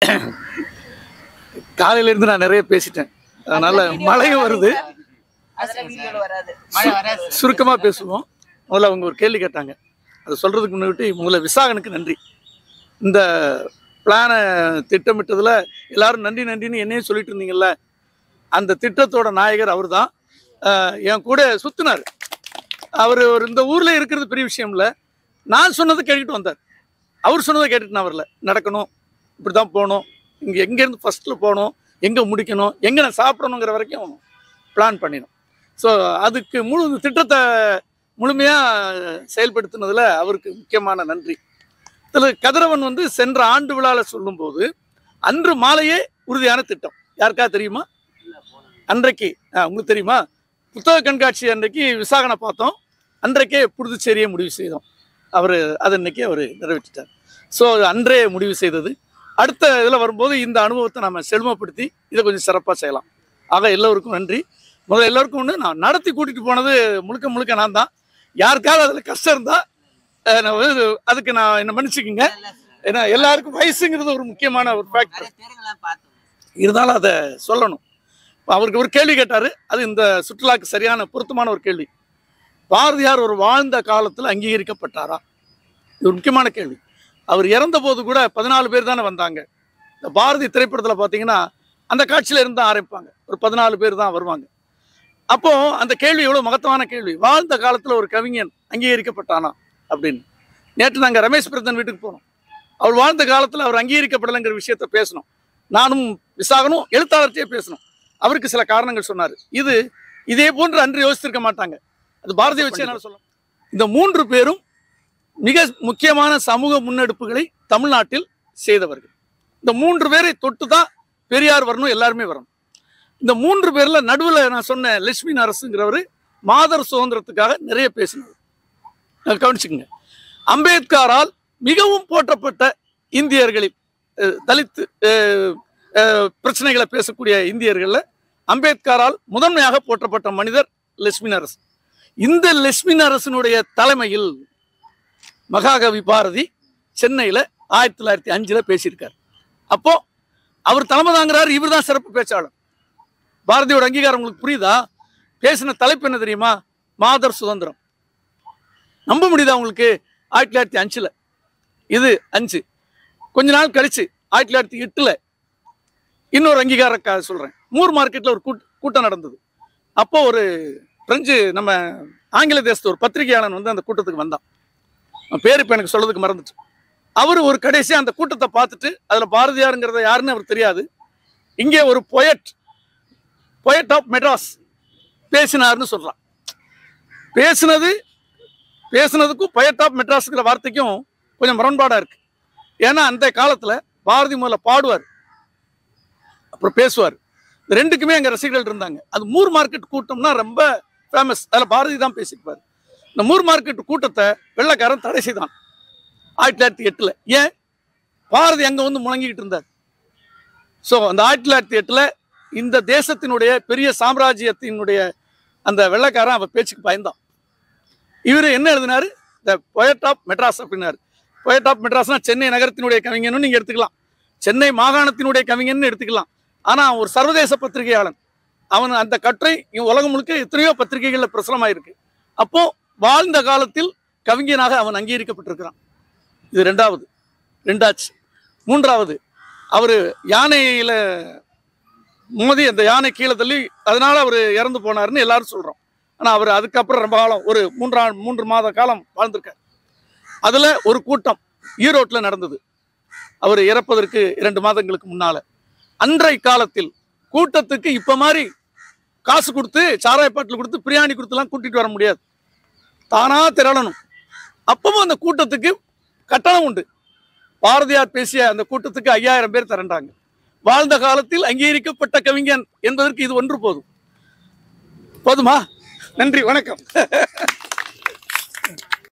காலையில இருந்து நான் நிறைய பேசிட்டேன் அதனால மழையும் வருது அதெல்லாம் வீடியோல வராது மழை வராது சுருக்கமா பேசுவோம் முதல்ல அவங்க ஒரு கேள்வி கேட்டாங்க அதை சொல்றதுக்கு முன்னாடி முதல்ல விசாகனுக்கு நன்றி இந்த பிளானை திட்டமிட்டதுல எல்லாரும் நன்றி நன்றின்னு என்னையும் சொல்லிட்டு இருந்தீங்கல்ல அந்த திட்டத்தோட நாயகர் அவர் தான் என் கூட சுத்தினார் அவர் ஒரு இந்த ஊர்ல இருக்கிறது பெரிய விஷயம் இல்லை நான் சொன்னதை கேட்டுட்டு வந்தார் அவர் சொன்னதை கேட்டுட்டு நான் வரல நடக்கணும் இப்படி தான் போகணும் இங்கே எங்கேருந்து ஃபஸ்ட்டில் போகணும் எங்கே முடிக்கணும் எங்கே நான் சாப்பிடணுங்கிற வரைக்கும் பிளான் பண்ணினோம் ஸோ அதுக்கு முழு இந்த திட்டத்தை முழுமையாக செயல்படுத்தினதில் அவருக்கு முக்கியமான நன்றி இதில் கதிரவன் வந்து சென்ற ஆண்டு விழாவில் சொல்லும்போது அன்று மாலையே உறுதியான திட்டம் யாருக்கா தெரியுமா அன்றைக்கு ஆ, உங்களுக்கு தெரியுமா புத்தக கண்காட்சி அன்றைக்கு விசாகனை பார்த்தோம் அன்றைக்கே புதுச்சேரியை முடிவு செய்தோம் அவர் அது இன்னைக்கு அவர் நிறைவேற்றிட்டார் ஸோ அன்றே முடிவு செய்தது அடுத்த இதில் வரும்போது இந்த அனுபவத்தை நம்ம செழுமைப்படுத்தி இதை கொஞ்சம் சிறப்பாக செய்யலாம் ஆக எல்லோருக்கும் நன்றி முதல்ல எல்லாருக்கும் ஒன்று நான் நடத்தி கூட்டிகிட்டு போனது முழுக்க முழுக்க நான் தான் யாருக்காவது அதில் கஷ்டம் இருந்தால் நான் வந்து அதுக்கு நான் என்ன மன்னிச்சுக்குங்க ஏன்னா எல்லாருக்கும் வயசுங்கிறது ஒரு முக்கியமான ஒரு ஃபேக்டர் நிறைய பேருங்களாம் பார்த்தோம் இருந்தாலும் அதை சொல்லணும் இப்ப அவருக்கு ஒரு கேள்வி கேட்டார் அது இந்த சுற்றுலாக்கு சரியான பொருத்தமான ஒரு கேள்வி பாரதியார் ஒரு வாழ்ந்த காலத்தில் அங்கீகரிக்கப்பட்டாரா இது ஒரு முக்கியமான கேள்வி அவர் இறந்த போது கூட பதினாலு பேர் தானே வந்தாங்க இந்த பாரதி திரைப்படத்தில் பார்த்தீங்கன்னா அந்த காட்சியில இருந்து தான் ஆரம்பிப்பாங்க ஒரு பதினாலு பேர் தான் வருவாங்க அப்போ அந்த கேள்வி எவ்வளோ மகத்தமான கேள்வி வாழ்ந்த காலத்தில் ஒரு கவிஞன் அங்கீகரிக்கப்பட்டானா அப்படின்னு நேற்று நாங்கள் ரமேஷ் பிரதன் வீட்டுக்கு போனோம் அவர் வாழ்ந்த காலத்தில் அவர் அங்கீகரிக்கப்படலைங்கிற விஷயத்த பேசணும் நானும் விசாகனும் எழுத்தாளர்கிட்டயே பேசணும் அவருக்கு சில காரணங்கள் சொன்னார் இது இதே போன்று அன்று யோசித்திருக்க மாட்டாங்க அது பாரதிய வச்சு என்னால் சொல்ல இந்த மூன்று பேரும் மிக முக்கியமான சமூக முன்னெடுப்புகளை தமிழ்நாட்டில் செய்தவர்கள் இந்த மூன்று பேரை தொட்டு தான் பெரியார் வரணும் எல்லாருமே வரணும் இந்த மூன்று பேர்ல நடுவில் நான் சொன்ன லட்சுமி நரசுங்கிறவர் மாதர் சுதந்திரத்துக்காக நிறைய பேசினார் அஹ் கவனிச்சுக்கங்க அம்பேத்கரால் மிகவும் போற்றப்பட்ட இந்தியர்களில் அஹ் தலித் அஹ், அஹ், பிரச்சனைகளை பேசக்கூடிய இந்தியர்களில் அம்பேத்கரால் முதன்மையாக போற்றப்பட்ட மனிதர் லட்சுமி நரசு இந்த லட்சுமி நரசனுடைய தலைமையில் மகாகவி பாரதி சென்னையில் ஆயிரத்தி தொள்ளாயிரத்தி அஞ்சில் பேசியிருக்கார் அப்போ அவர் தலைமை தாங்கிறார் இவர் தான் சிறப்பு பேச்சாளர் பாரதியோட அங்கீகாரம் உங்களுக்கு புரியுதா பேசின தலைப்பு என்ன தெரியுமா மாதர் சுதந்திரம் நம்ப முடியுதா உங்களுக்கு ஆயிரத்தி தொள்ளாயிரத்தி அஞ்சில் இது அஞ்சு கொஞ்ச நாள் கழிச்சு ஆயிரத்தி தொள்ளாயிரத்தி எட்டில் இன்னொரு அங்கீகார சொல்கிறேன் மூர் மார்க்கெட்டில் ஒரு கூட் கூட்டம் நடந்தது அப்போ ஒரு பிரெஞ்சு நம்ம ஆங்கில தேசத்து ஒரு பத்திரிகையாளன் வந்து அந்த கூட்டத்துக்கு வந்தான் அவன் பேர் இப்போ எனக்கு சொல்லதுக்கு மறந்துச்சு அவர் ஒரு கடைசியாக அந்த கூட்டத்தை பார்த்துட்டு அதில் பாரதியாருங்கிறத யாருன்னு அவர் தெரியாது இங்கே ஒரு பொயட் பொயட் ஆஃப் மெட்ராஸ் பேசினார்னு சொல்றான் பேசுனது பேசுனதுக்கும் பொயட் ஆஃப் மெட்ராஸ்ங்கிற வார்த்தைக்கும் கொஞ்சம் முரண்பாடா இருக்கு ஏன்னா அந்த காலத்துல பாரதி முதல்ல பாடுவார் அப்புறம் பேசுவார் இந்த ரெண்டுக்குமே அங்க ரசிகர்கள் இருந்தாங்க அது மூர் மார்க்கெட் கூட்டம்னா ரொம்ப ஃபேமஸ் அதில் பாரதி தான் பேசியிருப்பார் இந்த மூர் மார்க்கெட் கூட்டத்தை வெள்ளைக்காரன் தடை செய்தான் ஆயிரத்தி தொள்ளாயிரத்தி எட்டில் ஏன் பாரதி அங்கே வந்து முழங்கிக்கிட்டு இருந்தார் ஸோ அந்த ஆயிரத்தி தொள்ளாயிரத்தி எட்டில் இந்த தேசத்தினுடைய பெரிய சாம்ராஜ்யத்தினுடைய அந்த வெள்ளைக்காரன் அவன் பேச்சுக்கு பயந்தான் இவர் என்ன எழுதினாரு த பொயட் ஆஃப் மெட்ராஸ் அப்படின்னாரு பொயட் ஆஃப் மெட்ராஸ்னா சென்னை நகரத்தினுடைய கவிஞன்னு நீங்கள் எடுத்துக்கலாம் சென்னை மாகாணத்தினுடைய கவிஞன்னு எடுத்துக்கலாம் ஆனால் ஒரு சர்வதேச பத்திரிகையாளன் அவன் அந்த கட்டுரை இங்க உலகம் முழுக்க எத்தனையோ பத்திரிகைகளில் பிரசுரமாயிருக்கு அப்போ வாழ்ந்த காலத்தில் கவிஞனாக அவன் அங்கீகரிக்கப்பட்டிருக்கிறான் இது ரெண்டாவது ரெண்டாச்சு மூன்றாவது அவர் யானையில மோதி அந்த யானை கீழே தள்ளி அதனால அவர் இறந்து போனாருன்னு எல்லாரும் சொல்றோம் ஆனா அவர் அதுக்கப்புறம் ரொம்ப காலம் ஒரு மூன்றா மூன்று மாத காலம் வாழ்ந்திருக்கார் அதுல ஒரு கூட்டம் ஈரோட்ல நடந்தது அவர் இறப்பதற்கு இரண்டு மாதங்களுக்கு முன்னால அன்றைய காலத்தில் கூட்டத்துக்கு இப்ப மாதிரி காசு கொடுத்து சாராய பாட்டில் கொடுத்து பிரியாணி கொடுத்துலாம் கூட்டிட்டு வர முடியாது தானா திரளணும் அப்பவும் அந்த கூட்டத்துக்கு கட்டணம் உண்டு பாரதியார் பேசிய அந்த கூட்டத்துக்கு ஐயாயிரம் பேர் திரண்டாங்க வாழ்ந்த காலத்தில் அங்கீகரிக்கப்பட்ட கவிஞன் என்பதற்கு இது ஒன்று போதும் போதுமா நன்றி வணக்கம்